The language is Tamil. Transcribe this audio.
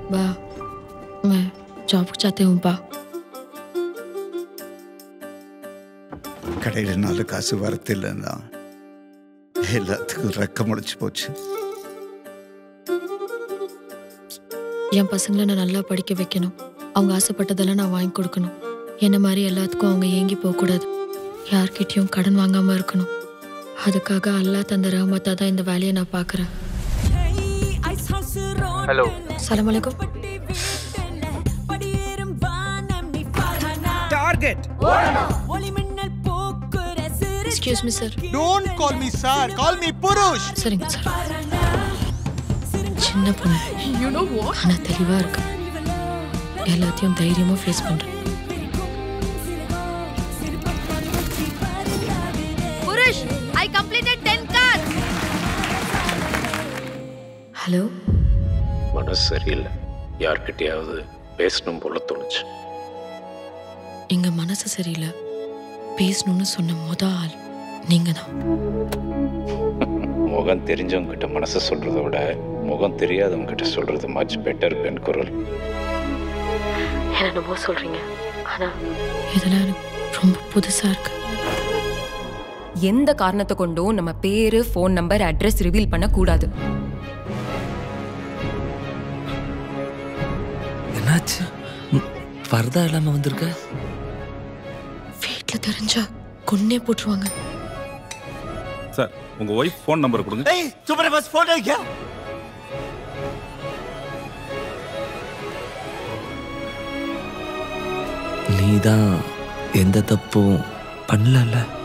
बा मैं जॉब चाहती हूँ बा கடையில் நாலு காசு வரத்தில்லைன்னா எல்லாத்துக்கும் ரெக்க முடிச்சு போச்சு என் பசங்களை நான் நல்லா படிக்க வைக்கணும் அவங்க ஆசைப்பட்டதெல்லாம் நான் வாங்கி கொடுக்கணும் என்ன மாதிரி எல்லாத்துக்கும் அவங்க ஏங்கி போகக்கூடாது யார்கிட்டயும் கடன் வாங்காம இருக்கணும் அதுக்காக அல்லா தந்த ரஹமத்தா தான் இந்த வேலையை நான் பார்க்குறேன் ஹலோ சலாம் அலைக்கும் target excuse me sir Don't call me sir, call me Purush. சரிங்க சார் சின்ன பொண்ணு ஆனா தெளிவா இருக்கு எல்லாத்தையும் தைரியமா ஃபேஸ் பண்றேன் Purush, I completed 10 cards. Hello மனசு சரியில்லை யார்கிட்டயாவது பேசணும் போல தோணுச்சு எங்க மனசு சரியில்லை பேசணும்னு சொன்ன முத ஆள் நீங்க தான் முகம் தெரிஞ்சவங்க கிட்ட மனசை சொல்றதை விட முகம் தெரியாதவங்க கிட்ட சொல்றது மச் பெட்டர் பெண் குரல் என்னென்னமோ சொல்றீங்க ஆனா இதெல்லாம் எனக்கு ரொம்ப புதுசா இருக்கு எந்த காரணத்தை கொண்டும் நம்ம பேரு ஃபோன் நம்பர் அட்ரஸ் ரிவீல் பண்ண கூடாது என்னாச்சு ம், பர்தா இல்லாம வந்திருக்க வீட்டுல தெரிஞ்சா கொன்னே போட்டுருவாங்க சார் உங்க ஒய்ஃப் ஃபோன் நம்பர் கொடுங்க Hey, तुम्हारे पास फोन है क्या? நீ தான் எந்த தப்பும் பண்ணலல்ல